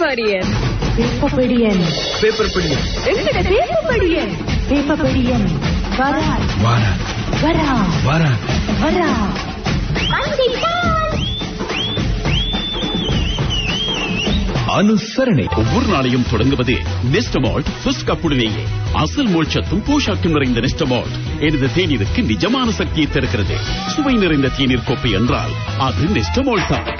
படியன் பேப்பபடியன் paper பிடிங்க எங்கட பேப்பபடியன் பேப்பபடியன் வரா வாரா வரா வாரா வரா அனுசரணை ஒவ்வொரு நாளையும் தொடங்குவது நெஸ்டமால்ட் ஃபர்ஸ்ட் கப்புடனேயே அசல் மோட்சத்தும் போஷாக்கும் நிறைந்த நெஸ்டமால்ட் எனது தேநீருக்கு நிஜமான சக்தியை தருகிறது சுவை நிறைந்த தேநீர் கோப்பை என்றால் அது நெஸ்டமால்ட் தான்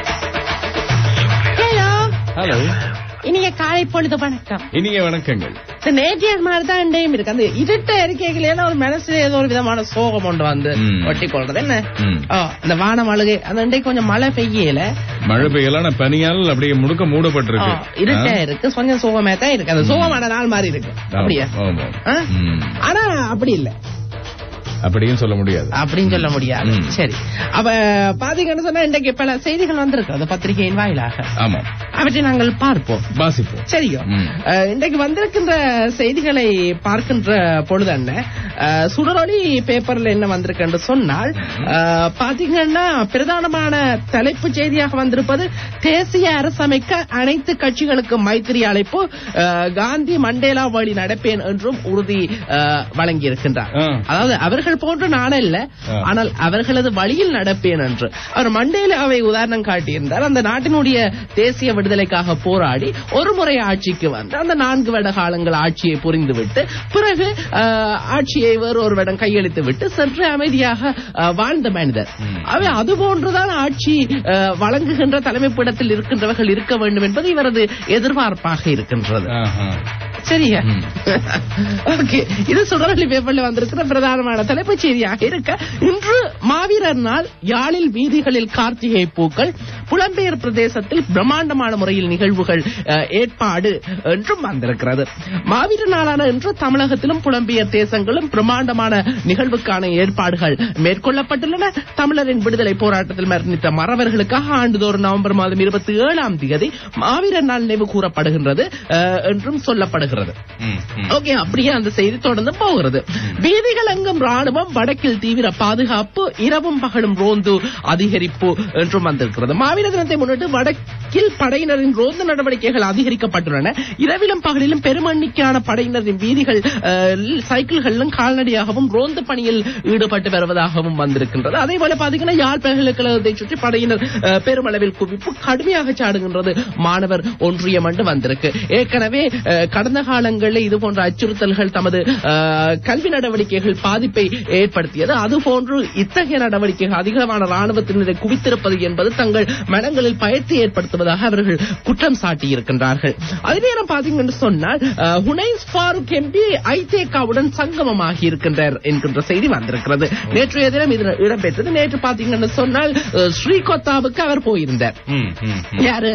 ஹலோ ஹலோ இனிய காலை பொழுது வணக்கம் இனிய வணக்கங்கள் இந்த நேற்றியர் மாதிரி தான் எண்டையும் இருக்கு அந்த இருட்ட இருக்கைகளே ஒரு மனசுல ஏதோ ஒரு விதமான சோகம் கொண்டு வந்து ம். ஒட்டி கொள்றது என்ன ம். ஓ, இந்த வானம் அழுகை அந்த இன்றைக்கு கொஞ்சம் மழை பெய்யல மழை பெய்யலாம் பனியால் அப்படியே முழுக்க ஓ, மூடப்பட்டிருக்கு இருட்டா இருக்கு கொஞ்சம் சோகமே தான் இருக்கு அந்த சோகமான நாள் மாதிரி இருக்கு ஆமா, அப்படியா ஆமா. ஆ? ம். ஆனா அப்படி இல்ல அப்படியும் சொல்ல முடியாது அப்படின்னு சொல்ல முடியாது ம். சரி அப்ப பாத்தீங்கன்னு சொன்னா இன்றைக்கு பல செய்திகள் வந்திருக்கு அந்த பத்திரிகையின் வாயிலாக ஆமா அவற்றை நாங்கள் பார்ப்போம் வாசிப்போம் சரியோ ம். அஹ், இன்றைக்கு வந்திருக்கின்ற செய்திகளை பார்க்கின்ற பொழுது என்ன அஹ், சுடரொளி பேப்பர்ல என்ன வந்திருக்கு என்று சொன்னால் அஹ், பாத்தீங்கன்னா பிரதானமான தலைப்பு செய்தியாக வந்திருப்பது தேசிய அரசமைக்க அனைத்து கட்சிகளுக்கும் மைத்திரி அழைப்பு அஹ், காந்தி மண்டேலா வழி நடப்பேன் என்றும் உறுதி அஹ், வழங்கியிருக்கின்றார் ஆ. அதாவது அவர்கள் போன்று நானல்ல ஆ. ஆனால் அவர்களது வழியில் நடப்பேன் என்று அவர் மண்டேலாவை உதாரணம் காட்டியிருந்தார் அந்த நாட்டினுடைய தேசிய விடுதலைக்காக போராடி ஒரு முறை ஆட்சிக்கு வந்து அந்த நான்கு வருட காலங்கள் ஆட்சியை புரிந்துவிட்டு பிறகு ஆஹ், ஆட்சியை வேறு ஒருவரிடம் கையளித்து விட்டு சற்று அமைதியாக ஆஹ், வாழ்ந்த மனிதர் அவை அது போன்றுதான் ஆட்சி ஆஹ், வழங்குகின்ற தலைமைப்பிடத்தில் இருக்கின்றவர்கள் இருக்க வேண்டும் என்பது இவரது எதிர்பார்ப்பாக இருக்கின்றது ஆஹா. சரியா ம். ஓகே இது சுடரொலி பேப்பர்ல வந்திருக்கிற பிரதானமான தலைப்புச் செய்தியாக இருக்க இன்று மாவீரர் நாள் யாழில் வீதிகளில் கார்த்திகை பூக்கள் புலம்பெயர் பிரதேசத்தில் பிரம்மாண்டமான முறையில் நிகழ்வுகள் அஹ், ஏற்பாடு என்றும் வந்திருக்கிறது மாவீரர் நாளான இன்று தமிழகத்திலும் புலம்பெயர் தேசங்களும் பிரம்மாண்டமான நிகழ்வுக்கான ஏற்பாடுகள் மேற்கொள்ளப்பட்டுள்ளன தமிழரின் விடுதலை போராட்டத்தில் மரணித்த மறவர்களுக்காக ஆண்டுதோறும் நவம்பர் மாதம் இருபத்தி ஏழாம் தேதி மாவீரர் நாள் நினைவு கூறப்படுகின்றது அஹ், என்றும் சொல்லப்படுகிறது ம், ம். ஓகே அப்படியே அந்த செய்தி தொடர்ந்து போகிறது வீதிகள் எங்கும் ராணுவம் வடக்கில் தீவிர பாதுகாப்பு இரவும் பகலும் ரோந்து அதிகரிப்பு என்றும் வந்திருக்கிறது மாவீர தினத்தை முன்னிட்டு வடக்கில் படையினரின் ரோந்து நடவடிக்கைகள் அதிகரிக்கப்பட்டுள்ளன இரவிலும் பகலிலும் பெருமண்ணிக்கான படையினரின் வீதிகள் அஹ், சைக்கிள்களிலும் கால்நடையாகவும் ரோந்து பணியில் ஈடுபட்டு வருவதாகவும் வந்திருக்கின்றது அதே போல பாத்தீங்கன்னா யாழ் பல்கலைக்கழகத்தை சுற்றி படையினர் அஹ், பெருமளவில் குவிப்பு கடுமையாக சாடுகின்றது மாணவர் ஒன்றியம் என்று வந்திருக்கு ஏற்கனவே அஹ், கடந்த காலங்களில் இது போன்ற அச்சுறுத்தல்கள் தமது அஹ், கல்வி நடவடிக்கைகள் பாதிப்பை ஏற்படுத்தியது அதுபோன்று இத்தகைய நடவடிக்கைகள் அதிகமான ராணுவத்தினரை குவித்திருப்பது என்பது தங்கள் மனங்களில் பயத்தை ஏற்படுத்துவதாக அவர்கள் குற்றம் சாட்டியிருக்கின்றார்கள் அதே நேரம் பாத்தீங்கன்னு சொன்னால் அஹ், ஹுனைஸ் ஃபாரூக் எம்பி ஐதேகாவுடன் சங்கமமாகி இருக்கின்றார் என்கின்ற செய்தி வந்திருக்கிறது நேற்றைய தினம் இது இடம்பெற்றது நேற்று பாத்தீங்கன்னு சொன்னால் அஹ், ஸ்ரீகொத்தாவுக்கு அவர் போயிருந்தார் ம், ம், ம். யாரு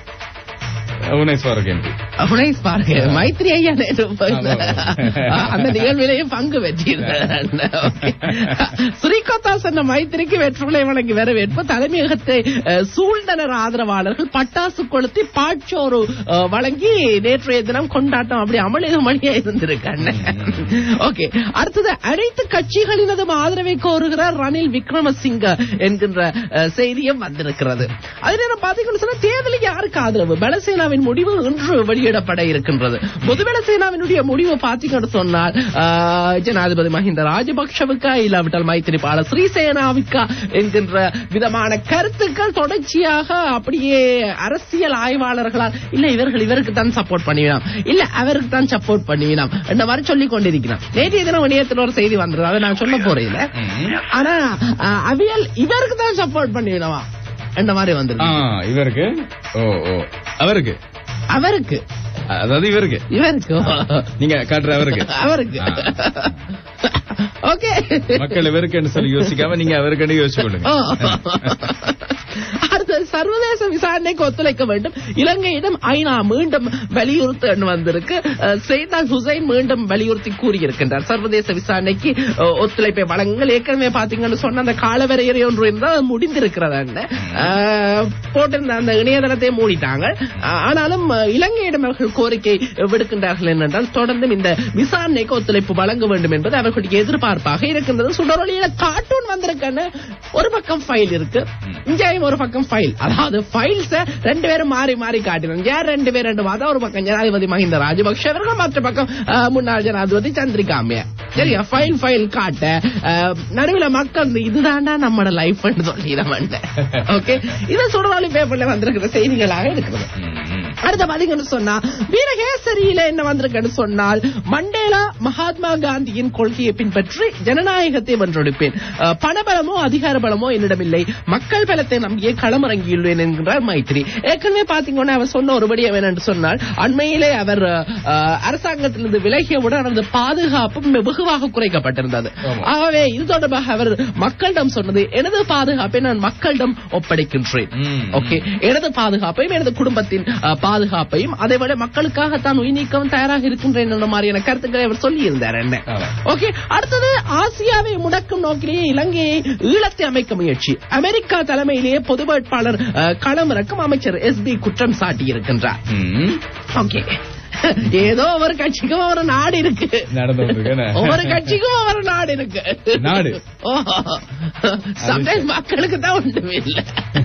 புவனேஸ்வரர் எம்பி புனைஸ் பாருங்க மைத்ரி ஐயா நேற்று போயிருந்தார். ஆமா. அந்த நிகழ்விலேயே பங்கு பெற்றிருந்தார் ஸ்ரீகோத்தா சொன்ன மைத்திரிக்கு வெற்றுலை வழங்கி வரவேற்பு தலைமையகத்தை அஹ், சூழ்ந்தனர் ஆதரவாளர்கள் பட்டாசு கொளுத்தி பாட்சோறு அஹ், வழங்கி நேற்றைய தினம் கொண்டாட்டம் அப்படி அமளிக மணியா இருந்திருக்காங்க ஓகே அடுத்தது அனைத்து கட்சிகளினதும் ஆதரவை கோருகிறார் ரணில் விக்ரமசிங்க என்கின்ற அஹ், செய்தியும் வந்திருக்கிறது அதே நேரம் பாத்தீங்கன்னு சொன்னா தேர்தலுக்கு யாருக்கு ஆதரவு பலசேனாவின் முடிவு இன்று வெளியிடப்பட இருக்கின்றது பொதுபல சேனாவினுடைய முடிவு பாத்தீங்கன்னு சொன்னால் ஆஹ், ஜனாதிபதி மஹிந்த ராஜபக்ஷவுக்கா இல்லாவிட்டால் மைத்திரிபால ஸ்ரீசேனாவுக்கா என்கின்ற விதமான கருத்துக்கள் தொடர்ச்சியாக அப்படியே அரசியல் ஆய்வாளர்களால் இல்ல இவர்கள் இவருக்கு தான் சப்போர்ட் பண்ணுவினாம் இல்ல அவருக்கு தான் சப்போர்ட் பண்ணுவினாம் என்ற மாதிரி சொல்லிக் கொண்டிருக்கிறான் நேற்றைய தினம் இணையத்தில் ஒரு செய்தி வந்தது அதை நான் சொல்ல போறேன் இல்ல. ஆனா ஆஹ், அவியல் இவருக்கு தான் சப்போர்ட் பண்ணுவினவா என்ற மாதிரி ஆ, வந்துருக்கு இவருக்கு ஓ ஓ அவருக்கு அவருக்கு அதாவது இவருக்கு இவருக்கு நீங்க காட்டுற அவருக்கு அவருக்கு ஆ. ஓகே மக்கள் இவருக்குன்னு சொல்லி யோசிக்காம நீங்க அவருக்குன்னு யோசிச்சு கொள்ளுங்க அடுத்து சர்வதேச விசாரணைக்கு ஒத்துழைக்க வேண்டும் இலங்கையிடம் ஐநா மீண்டும் வலியுறுத்த வந்திருக்கு அஹ், சையத் ஹுசைன் மீண்டும் வலியுறுத்தி கூறியிருக்கின்றார் சர்வதேச விசாரணைக்கு அஹ், ஒத்துழைப்பை வழங்குங்கள் ஏற்கனவே பாத்தீங்கன்னு சொன்ன அந்த காலவரையறை ஒன்று இருந்தால் அது முடிந்திருக்கிறது போட்டிருந்த அந்த இணையதளத்தை மூடிட்டாங்க அஹ், ஆனாலும் அஹ், இலங்கையிடம் அவர்கள் கோரிக்கை விடுக்கின்றார்கள் என்னென்றால் தொடர்ந்தும் இந்த விசாரணைக்கு ஒத்துழைப்பு வழங்க வேண்டும் என்பது அவர்களுடைய எதிர்பார்ப்பாக இருக்கின்றது சுடரொலியில கார்ட்டூன் வந்திருக்கன்னு ஒரு பக்கம் ஃபைல் இருக்கு இங்கேயும் ஒரு பக்கம் ஃபைல் அதாவது ஃபைல் ஃபைல்ஸ ரெண்டு பேரும் மாறி மாறி காட்டினாங்க யார் ரெண்டு பேர் ரெண்டு மாதம் ஒரு பக்கம் ஜனாதிபதி மஹிந்த ராஜபக்ஷ அவர்கள் மற்ற பக்கம் அஹ், முன்னாள் ஜனாதிபதி சந்திரிகா அம்மையார் சரியா ஃபைல் ஃபைல் காட்ட அஹ், நடுவுல மக்கள் இந்த இதுதான்டா நம்மட லைஃப் சொல்லிட ஓகே இது சுடராளி பேப்பர்ல வந்திருக்கிற செய்திகளாக இருக்கிறது அடுத்த பாத்தீங்கன்னு சொன்னா வீரகேசரியில என்ன வந்திருக்குன்னு சொன்னால் மண்டேலா மகாத்மா காந்தியின் கொள்கையை பின்பற்றி ஜனநாயகத்தை வென்றெடுப்பேன் அஹ், பணபலமோ அதிகார பலமோ என்னிடமில்லை மக்கள் பலத்தை நம்பியே களமிறங்கியுள்ளேன் என்கிறார் மைத்ரி ஏற்கனவே பாத்தீங்கன்னா அவர் சொன்ன ஒருபடி என்னன்னு சொன்னால் அண்மையிலே அவர் அஹ், அரசாங்கத்திலிருந்து விலகியவுடன் அவரது பாதுகாப்பு வெகுவாக குறைக்கப்பட்டிருந்தது ஆமா. ஆகவே இது தொடர்பாக அவர் மக்களிடம் சொன்னது எனது பாதுகாப்பை நான் மக்களிடம் ஒப்படைக்கின்றேன் ம். ஓகே எனது பாதுகாப்பையும் எனது குடும்பத்தின் அஹ், பாதுகாப்பையும் அதை விட மக்களுக்காக தான் உயிர் நீக்கவும் தயாராக இருக்கின்றேன் என்ற மாதிரியான கருத்துக்களை அவர் சொல்லி இருந்தார் என்ன ஆமா. ஓகே அடுத்தது ஆசியாவை முடக்கும் நோக்கிலேயே இலங்கையை ஈழத்தை அமைக்க முயற்சி அமெரிக்கா தலைமையிலேயே பொது வேட்பாளர் அஹ், களமிறக்கும் அமைச்சர் எஸ் பி குற்றம் சாட்டி இருக்கின்றார் ம். ஓகே ஏதோ ஒரு கட்சிக்கும் ஒரு நாடு இருக்கு நடந்து வந்திருக்கேனே. ஒவ்வொரு கட்சிக்கும் ஒரு நாடு இருக்கு நாடு. ஓ சம்டைம்ஸ் மக்களுக்கு தான் ஒன்றுமே இல்ல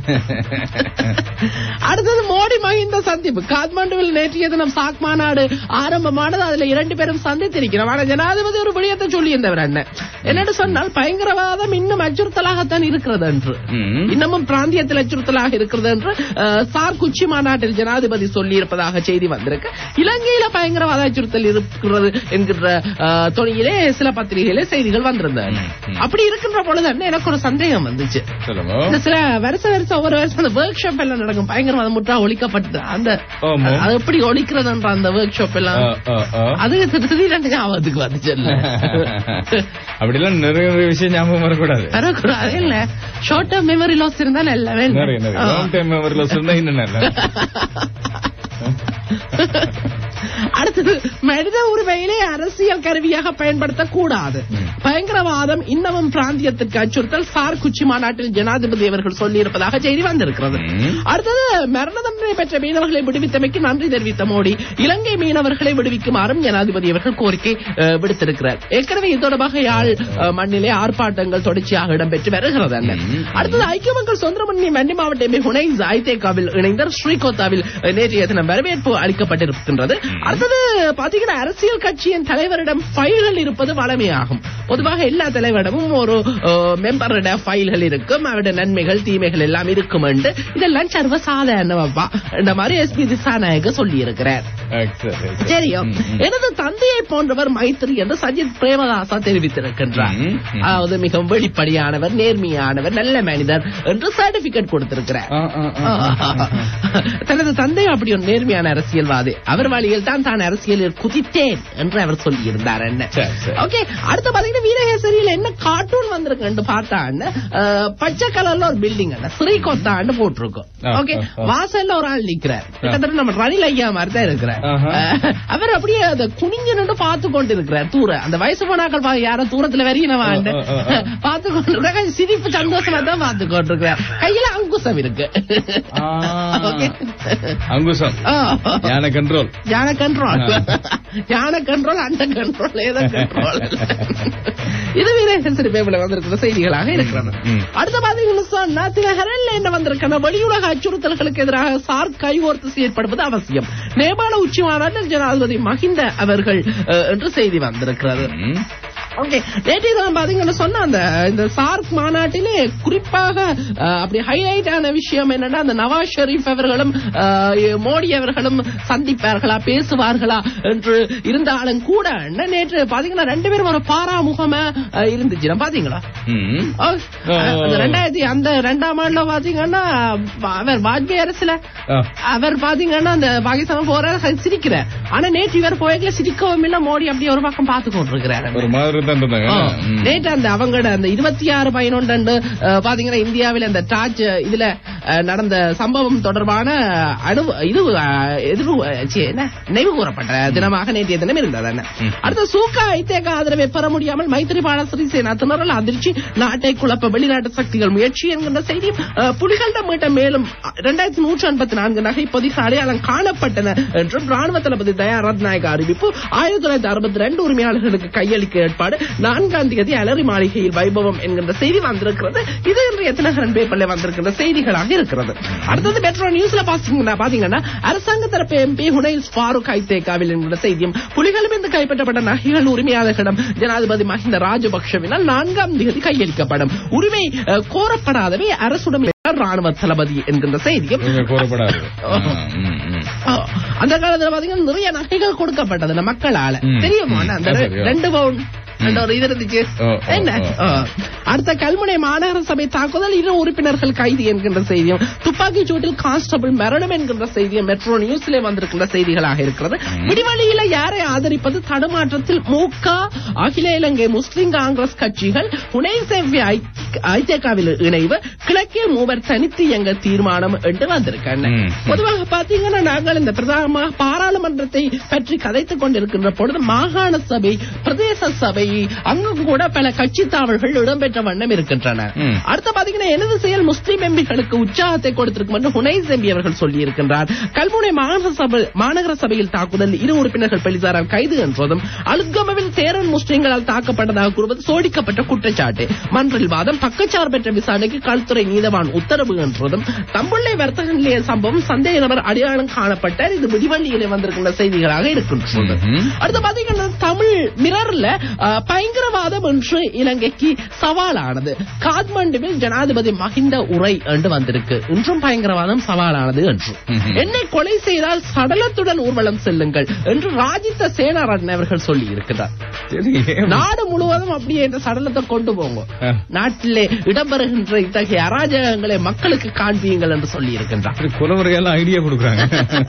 அடுத்தது மோடி மஹிந்த சந்திப்பு காத்மாண்டுவில் நேற்றைய தினம் சாக் மாநாடு ஆரம்பமானது அதுல இரண்டு பேரும் சந்தித்திருக்கிறோம் ஆனா ஜனாதிபதி ஒரு விடயத்தை சொல்லி இருந்தவர் என்ன என்னன்னு சொன்னால் பயங்கரவாதம் இன்னும் அச்சுறுத்தலாகத்தான் இருக்கிறது என்று ம். இன்னமும் பிராந்தியத்தில் அச்சுறுத்தலாக இருக்கிறது என்று அஹ், சார்க் உச்சி மாநாட்டில் ஜனாதிபதி சொல்லி இருப்பதாக செய்தி வந்திருக்கு இலங்கையில பயங்கரவாத அச்சுறுத்தல் இருக்கிறது என்கிற அஹ், தொனியிலே சில பத்திரிகையிலே செய்திகள் வந்திருந்தன ம், ம். அப்படி இருக்கின்ற பொழுது என்ன எனக்கு ஒரு சந்தேகம் வந்துச்சு சொல்லுங்க இந்த சில வருஷ வருஷம் ஒவ்வொரு வருஷம் அந்த ஒர்க் ஷாப் எல்லாம் நடக்கும் பயங்கரவாதம் முற்றா ஒழிக்கப்பட்டு அந்த ஆமா. அது எப்படி ஒழிக்கிறதுன்ற அந்த ஒர்க் ஷாப் எல்லாம் ஆ, ஆ, ஆ. அது திடீர்னு ஞாபகத்துக்கு வந்துச்சு இல்ல அப்படிலாம் நிறைய நிறைய விஷயம் ஞாபகம் வரக்கூடாது வரக்கூடாது இல்ல ஷார்ட் டேர்ம் மெமரி லாஸ் இருந்தாலும் எல்லாமே நிறைய நிறைய ஆ. லாங் டைம் மெமரில சொன்னா இன்னும் நல்ல அடுத்தது மனித உரிமையிலே அரசியல் கருவியாக பயன்படுத்தக்கூடாது ம். பயங்கரவாதம் இன்னமும் பிராந்தியத்திற்கு அச்சுறுத்தல் சார் குச்சி மாநாட்டில் ஜனாதிபதி அவர்கள் சொல்லியிருப்பதாக செய்தி வந்திருக்கிறது ம். அடுத்தது மரண தண்டனை பெற்ற மீனவர்களை விடுவித்தமைக்கு நன்றி தெரிவித்த மோடி இலங்கை மீனவர்களை விடுவிக்குமாறும் ஜனாதிபதி அவர்கள் கோரிக்கை அஹ், விடுத்திருக்கிறார் ஏற்கனவே இது தொடர்பாக யாழ் அஹ், மண்ணிலே ஆர்ப்பாட்டங்கள் தொடர்ச்சியாக இடம்பெற்று வருகிறது அல்ல ம். அடுத்தது ஐக்கிய மக்கள் சுதந்திரமணி மண்டி மாவட்ட எம்பி ஹுனைன் ஐதேகாவில் இணைந்த ஸ்ரீகோத்தாவில் அஹ், நேற்றைய தினம் வரவேற்பு அளிக்கப்பட்டிருக்கின்றது அடுத்தது பாத்தீங்கன்னா அரசியல் கட்சியின் தலைவரிடம் ஃபைல்கள் இருப்பது வளமையாகும் பொதுவாக எல்லா தலைவரிடமும் ஒரு மெம்பரிட ஃபைல்கள் இருக்கும் அவருடைய நன்மைகள் தீமைகள் எல்லாம் இருக்கும் என்று இதெல்லாம் சர்வசாதாரணமாப்பா இந்த மாதிரி எஸ்பி திசாநாயக சொல்லி இருக்கிறார் தெரியும் ம், ம். எனது தந்தையை போன்றவர் மைத்திரி என்று சஜித் பிரேமதாசா தெரிவித்திருக்கின்றார் ம், ம். அதாவது மிகவும் வெளிப்படையானவர் நேர்மையானவர் நல்ல மனிதர் என்று சர்டிபிகேட் கொடுத்திருக்கிறார் தனது தந்தை அப்படி ஒரு நேர்மையான அரசியல்வாதி அவர் வழியில் தான் தான் அரசியலில் குதித்தேன் என்று அவர் சொல்லியிருந்தார் என்ன சரி, சரி. ஓகே அடுத்து பாத்தீங்கன்னா வீரகேசரியில் என்ன கார்ட்டூன் வந்திருக்குன்னு பார்த்தான்னு அஹ், பச்சை கலர்ல ஒரு பில்டிங் ஸ்ரீகொத்தான்னு போட்டிருக்கும் ஆ, ஓகே ஆ, ஆ. வாசல்ல ஒரு ஆள் நிக்கிறார் கிட்டத்தட்ட நம்ம ரணில் ஐயா மாதிரி தான் இருக்கிறார் ஆஹா. அஹ், அவர் அப்படியே அதை குனிஞ்சு நின்று பார்த்து கொண்டு இருக்கிறார் தூர அந்த வயசு போனாக்கள் பா- யாரோ தூரத்துல வரையினவாண்டு ஆ, ஆ, ஆ. பார்த்து கொண்டு இருக்காங்க. சிரிப்பு சந்தோஷமா தான் பார்த்து கொண்டு இருக்கிறார் கையில அங்குசம் இருக்கு ஓகே அங்குசம் ஆ. ஞான கண்ட்ரோல் யானை கண்ட்ரோல் யானை கண்ட்ரோல் அந்த கண்ட்ரோல் ஏதோ கண்ட்ரோல் இது வீரேசரி பேப்பர்ல வந்திருக்கிற செய்திகளாக இருக்கிறது ம். அடுத்த பாத்தீங்கன்னா சொன்னா தினகரன்ல என்ன வந்திருக்கிற வெளியுலக அச்சுறுத்தல்களுக்கு எதிராக சார்க் கைகோர்த்து செயற்படுவது அவசியம் நேபாள உச்சி மாநாட்டில் ஜனாதிபதி மஹிந்த அவர்கள் அஹ், என்று செய்தி வந்திருக்கிறது ம். ஓகே நேற்றைய தினம் பாத்தீங்கன்னா சொன்ன அந்த இந்த சார்க் மாநாட்டிலே குறிப்பாக அஹ், அப்படி ஹைலைட் ஆன விஷயம் என்னன்னா அந்த நவாஸ் ஷெரீப் அவர்களும் அஹ், மோடி அவர்களும் சந்திப்பார்களா பேசுவார்களா என்று இருந்தாலும் கூட என்ன நேற்று பாத்தீங்கன்னா ரெண்டு பேரும் ஒரு பாராமுகமா அஹ், இருந்துச்சு நான் பாத்தீங்களா ம். ஓ, அந்த ரெண்டாயிரத்தி அந்த ரெண்டாம் ஆண்டுல பாத்தீங்கன்னா அவர் வாஜ்பாய் அரசுல ஆ. அவர் பாத்தீங்கன்னா அந்த பாகிஸ்தான் போற சிரிக்கிறார் ஆனா நேற்று இவர் போய்க்கல சிரிக்கவும் இல்ல மோடி அப்படியே ஒரு பக்கம் பார்த்து கொண்டிருக்கிறார் ஒரு மாதிரி தான் இருந்தாங்க ஆ. ம். நேற்று அந்த அவங்களோட அந்த இருபத்தி ஆறு பதினொன்று பாத்தீங்கன்னா இந்தியாவில் அந்த டாச் இதுல அஹ், நடந்த சம்பவம் தொடர்பான அணு இது அஹ், எதிர்வு அஹ், ச்சே, என்ன நினைவு கூறப்பட்ட தினமாக நேற்றைய தினம் இருந்தது என்ன ம். அடுத்த சூக்கா ஐத்தேக ஆதரவை பெற முடியாமல் மைத்திரிபால சிறிசேனா திணறல் அதிர்ச்சி நாட்டை குழப்ப வெளிநாட்டு சக்திகள் முயற்சி என்கின்ற செய்தி அஹ், புலிகளிடம் மீட்ட மேலும் இரண்டாயிரத்தி நூற்றி ஐம்பத்தி நான்கு நகை பொதிக்கு அடையாளம் காணப்பட்டன என்றும் ராணுவ தளபதி தயா ரத்நாயக அறிவிப்பு ஆயிரத்தி தொள்ளாயிரத்தி அறுபத்தி ரெண்டு உரிமையாளர்களுக்கு கையளிக்க ஏற்பாடு நான்காம் தேதி அலரி மாளிகையில் வைபவம் என்கின்ற செய்தி வந்திருக்கிறது இது இன்றைய தினகரன் பேப்பர்ல வந்திருக்கின்ற செய்திகளாக செய்திகளாக இருக்கிறது அடுத்தது மெட்ரோ நியூஸ்ல பாத்தீங்கன்னா பாத்தீங்கன்னா அரசாங்க தரப்பு எம்பி ஹுனைஸ் ஃபாரூக் ஐத்தேகாவில் என்கிற செய்தியும் புலிகளிலிருந்து கைப்பற்றப்பட்ட நகைகள் உரிமையாளர்களிடம் ஜனாதிபதி மஹிந்த ராஜபக்ஷவினால் நான்காம் தேதி கையளிக்கப்படும் உரிமை அஹ், கோரப்படாதவை அரசுடன் ராணுவ தளபதி என்கின்ற செய்தியும் இவங்க கூறப்படாது ம், ம், ம். ஆ, அந்த காலத்துல பாத்தீங்கன்னா நிறைய நகைகள் கொடுக்கப்பட்டது நம்ம மக்களால ம், தெரியுமா ம், அந்த அது ரெ- தெரியும். ரெண்டு பவுன் அந்த ஒரு இது இருந்துச்சு ஓ, ஓ, என்ன ஓ. ஆ. அடுத்த கல்முனை மாநகர சபை தாக்குதல் இரு உறுப்பினர்கள் கைது என்கின்ற செய்தியும் துப்பாக்கி சூட்டில் கான்ஸ்டபிள் மரணம் என்கின்ற செய்தியும் மெட்ரோ நியூஸ்ல வந்திருக்கின்ற செய்திகளாக இருக்கிறது விடிவெளியில யாரை ஆதரிப்பது தடுமாற்றத்தில் மூக அகில இலங்கை முஸ்லிம் காங்கிரஸ் கட்சிகள் புனை செவ்வி ஐதேகாவில் இணைவு கிழக்கில் மூவர் தனித்து இயங்க தீர்மானம் என்று வந்திருக்காங்க ம். பொதுவாக பாத்தீங்கன்னா நாங்கள் இந்த பிரதான பாராளுமன்றத்தை பற்றி கதைத்துக் கொண்டிருக்கின்ற பொழுது மாகாண சபை பிரதேச சபை அங்கும் கூட பல கட்சி தாவல்கள் இடம்பெற்ற வண்ணம் இருக்கின்றன ம். அடுத்து பாத்தீங்கன்னா எனது செயல் முஸ்லிம் எம்பிகளுக்கு உற்சாகத்தை கொடுத்திருக்கும் என்று ஹுனைஸ் எம்பி அவர்கள் சொல்லியிருக்கின்றார் கல்முனை மாநகர சபை மாநகர சபையில் தாக்குதல் இரு உறுப்பினர்கள் போலீசாரால் கைது என்றதும் அலுத்கமவில் தேரன் முஸ்லிம்களால் தாக்கப்பட்டதாக கூறுவது சோடிக்கப்பட்ட குற்றச்சாட்டு மன்றில் வாதம் பக்கச்சார்பற்ற விசாரணைக்கு கல்துறை நீதவான் உத்தரவு என்றதும் தம்புள்ளை வர்த்தக நிலைய சம்பவம் சந்தேக நபர் அடையாளம் காணப்பட்டார் இது விடிவள்ளியிலே வந்திருக்கின்ற செய்திகளாக இருக்கின்றது ம்ஹும். அடுத்து பாத்தீங்கன்னா தமிழ் மிரர்ல அஹ், பயங்கரவாதம் என்று இலங்கைக்கு சவாலானது காத்மண்டுவில் ஜனாதிபதி மஹிந்த உரை என்று வந்திருக்கு இன்றும் பயங்கரவாதம் சவாலானது என்று ம்ஹும். என்னை கொலை செய்தால் சடலத்துடன் ஊர்வலம் செல்லுங்கள் என்று ராஜித்த சேனாரட்ன அவர்கள் சொல்லி இருக்கிறார் சரி, ஏன் நாடு முழுவதும் அப்படியே இந்த சடலத்தை கொண்டு போங்க ஆ. நாட்டிலே இடம்பெறுகின்ற இத்தகைய அராஜகங்களை மக்களுக்கு காண்பியுங்கள் என்று சொல்லி இருக்கின்றார் அப்படி குலமுறையெல்லாம் ஐடியா கொடுக்குறாங்க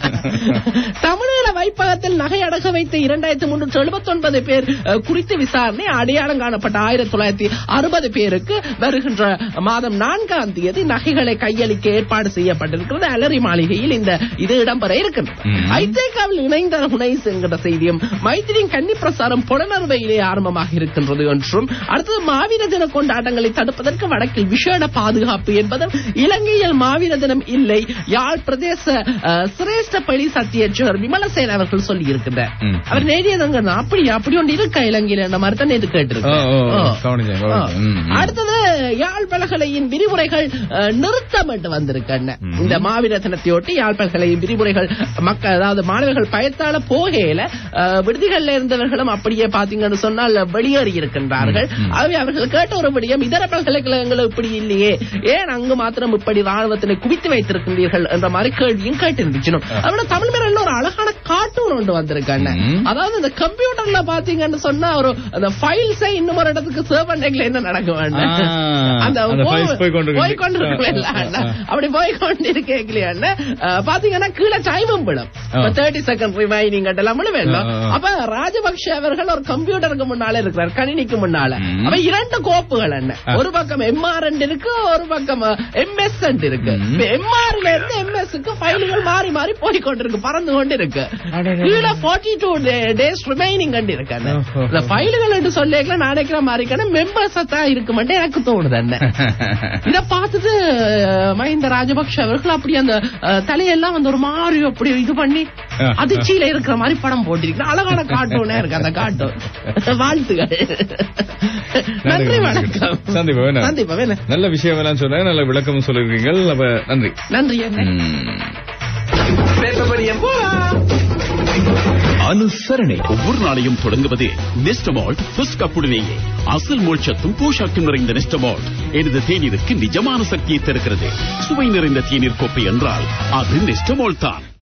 தமிழீழ வைப்பகத்தில் நகை அடக வைத்த இரண்டாயிரத்தி முன்னூற்று எழுபத்தி ஒன்பது பேர் அஹ், குறித்த விசாரணை அடையாளம் காணப்பட்ட ஆயிரத்தி தொள்ளாயிரத்தி அறுபது பேருக்கு வருகின்ற மாதம் நான்காம் தேதி நகைகளை கையளிக்க ஏற்பாடு செய்யப்பட்டிருக்கிறது அலரி மாளிகையில் இந்த இது இடம்பெற இருக்கின்றது ம். ஐதேகாவில் இணைந்த ஹுனைஸ் என்கிற செய்தியும் மைத்திரியின் கன்னி பிரசாரம் புலனறுவையிலே ஆரம்பமாக இருக்கின்றது என்றும் அடுத்தது மாவீர தின கொண்டாட்டங்களை தடுப்பதற்கு வடக்கில் விசேட பாதுகாப்பு என்பதும் இலங்கையில் மாவீர தினம் இல்லை யாழ் பிரதேச அஹ், சிரேஷ்ட பள்ளி சத்தியட்சகர் விமலசேன அவர்கள் சொல்லி இருக்கின்றார் ம். அவர் நேரியதங்க அப்படி அப்படி ஒன்று இருக்கா இலங்கையில அந்த மாதிரி தான் இது ஓ, கேட்டிருக்கேன் ஓ, ஓ. கவனிச்சேன், கவனிச்சேன். ம், ம். அடுத்தது யாழ் பல்கலையின் விரிவுரைகள் அஹ், நிறுத்தம் என்று வந்திருக்கண்ண ம். இந்த மாவீர தினத்தையொட்டி யாழ் பல்கலையின் விரிவுரைகள் மக்கள் அதாவது மாணவர்கள் பயத்தால போகையில அஹ், விடுதிகள்ல இருந்தவர்களும் அப்படியே பாத்தீங்கன்னு சொன்னால் வெளியேறி இருக்கின்றார்கள் ம், ம். ஆகவே அவர்கள் கேட்ட ஒரு விடயம் இதர பல்கலைக்கழகங்கள் இப்படி இல்லையே ஏன் அங்கு மாத்திரம் இப்படி ராணுவத்தினை குவித்து வைத்திருக்கின்றீர்கள் என்ற மாதிரி கேள்வியும் கேட்டிருந்துச்சு அதோட தமிழ் மேல ஒரு அழகான கார்ட்டூன் ஒன்று வந்திருக்காங்க ம். அதாவது இந்த கம்ப்யூட்டர்ல பாத்தீங்கன்னு சொன்னா ஒரு அந்த ஃபைல்ஸை இன்னும் ஒரு இடத்துக்கு சேவ் பண்ணீங்களா என்ன நடக்க வேண்டாம் ஆ, அந்த files போய் கொண்டிருக்கு. போய் கொண்டிருக்கல ஆ, ஆ, ஆ. அப்படி போய் கொண்டிருக்கலையா பாத்தீங்கன்னா கீழே டைமும் விடும் ஆ. தேர்ட்டி செகண்ட் ரிமைனிங் எல்லாம் விழுவேன் ஆ, ஆ. அப்ப ராஜபக்ஷ அவர்கள் ஒரு கம்ப்யூட்டருக்கு முன்னால இருக்கிறார் கணினிக்கு முன்னால ம். அப்ப இரண்டு கோப்புகள் என்ன ஆ. ஒரு பக்கம் எம்ஆர் இருக்கு ஒரு பக்கம் எம்எஸ் இருக்கு ம். எம்ஆர்ல இருந்து எம்எஸ் க்கு ஃபைல்கள் மாறி மாறி போய் கொண்டிருக்கு பறந்து கொண்டு இருக்கு அடடே. கீழே ஃபார்ட்டி டூ டேஸ் ரிமைனிங் கண்டு இருக்கு அந்த. ஓஹோ. இந்த ஃபைல்கள் என்று சொல்லிக்கல நாளைக்கிற மாதிரி மெம்பர்ஸ் தான் இருக்கு மட்டும் எனக்கு தோணுது என்ன இத பார்த்துட்டு அஹ், மஹிந்த ராஜபக்ஷ அவர்கள் அப்படி அந்த அஹ், தலையெல்லாம் வந்து ஒரு மாதிரி அப்படி இது பண்ணி ஆ. அதிர்ச்சியில இருக்கிற மாதிரி படம் போட்டிருக்கு அழகான கார்ட்டூனே இருக்கு அந்த கார்ட்டூன் வாழ்த்துகள் நன்றி வணக்கம் சந்திப்பா வேணா. சந்திப்பா வேணா நல்ல விஷயம் எல்லாம் சொன்னாங்க நல்ல விளக்கமும் சொல்லிருக்கீங்க அப்ப நன்றி நன்றி என்ன ம். அனுசரணை ஒவ்வொரு நாளையும் தொடங்குவது நெஸ்டமால்ட் ஃபர்ஸ்ட் கப்புடனேயே அசல் மோட்சத்தும் போஷாக்கும் நிறைந்த நெஸ்டமால்ட் எனது தேநீருக்கு நிஜமான சக்தியை தருகிறது சுவை நிறைந்த தேநீர் கோப்பை என்றால் அது நெஸ்டமால்ட் தான்